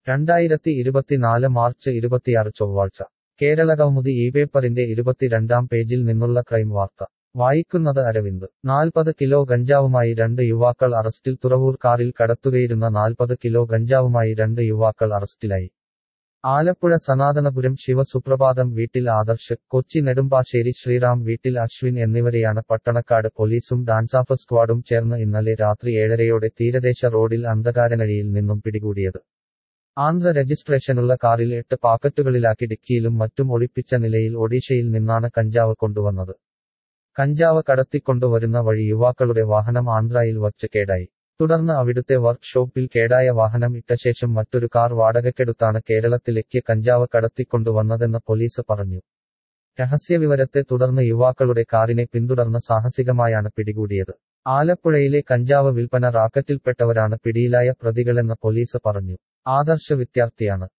രണ്ടായിരത്തി ഇരുപത്തിനാല് മാർച്ച് ഇരുപത്തിയാറ് ചൊവ്വാഴ്ച കേരള കൗമുദി ഈ പേപ്പറിന്റെ ഇരുപത്തിരണ്ടാം പേജിൽ നിന്നുള്ള ക്രൈം വാർത്ത വായിക്കുന്നത് അരവിന്ദ് നാൽപ്പത് കിലോ ഗഞ്ചാവുമായി രണ്ട് യുവാക്കൾ അറസ്റ്റിൽ തുറവൂർ കാറിൽ കടത്തുകയിരുന്ന നാൽപ്പത് കിലോ ഗഞ്ചാവുമായി രണ്ട് യുവാക്കൾ അറസ്റ്റിലായി ആലപ്പുഴ സനാതനപുരം ശിവസുപ്രഭാതം വീട്ടിൽ ആദർശ് കൊച്ചി നെടുമ്പാശ്ശേരി ശ്രീറാം വീട്ടിൽ അശ്വിൻ എന്നിവരെയാണ് പട്ടണക്കാട് പോലീസും ഡാൻസാഫ് സ്ക്വാഡും ചേർന്ന് ഇന്നലെ രാത്രി ഏഴരയോടെ തീരദേശ റോഡിൽ അന്ധകാരനഴിയിൽ നിന്നും പിടികൂടിയത് ആന്ധ്ര രജിസ്ട്രേഷനുള്ള കാറിൽ എട്ട് പാക്കറ്റുകളിലാക്കി ഡിക്കിയിലും മറ്റും ഒളിപ്പിച്ച നിലയിൽ ഒഡീഷയിൽ നിന്നാണ് കഞ്ചാവ് കൊണ്ടുവന്നത് കഞ്ചാവ് കടത്തിക്കൊണ്ടുവരുന്ന വഴി യുവാക്കളുടെ വാഹനം ആന്ധ്രയിൽ വച്ച് കേടായി തുടർന്ന് അവിടുത്തെ വർക്ക്ഷോപ്പിൽ കേടായ വാഹനം ഇട്ടശേഷം മറ്റൊരു കാർ വാടകയ്ക്കെടുത്താണ് കേരളത്തിലേക്ക് കഞ്ചാവ് കടത്തിക്കൊണ്ടുവന്നതെന്ന് പോലീസ് പറഞ്ഞു രഹസ്യവിവരത്തെ തുടർന്ന് യുവാക്കളുടെ കാറിനെ പിന്തുടർന്ന് സാഹസികമായാണ് പിടികൂടിയത് ആലപ്പുഴയിലെ കഞ്ചാവ് വിൽപ്പന റാക്കറ്റിൽപ്പെട്ടവരാണ് പിടിയിലായ പ്രതികളെന്ന് പോലീസ് പറഞ്ഞു ആദർശ വിദ്യാർത്ഥിയാണ്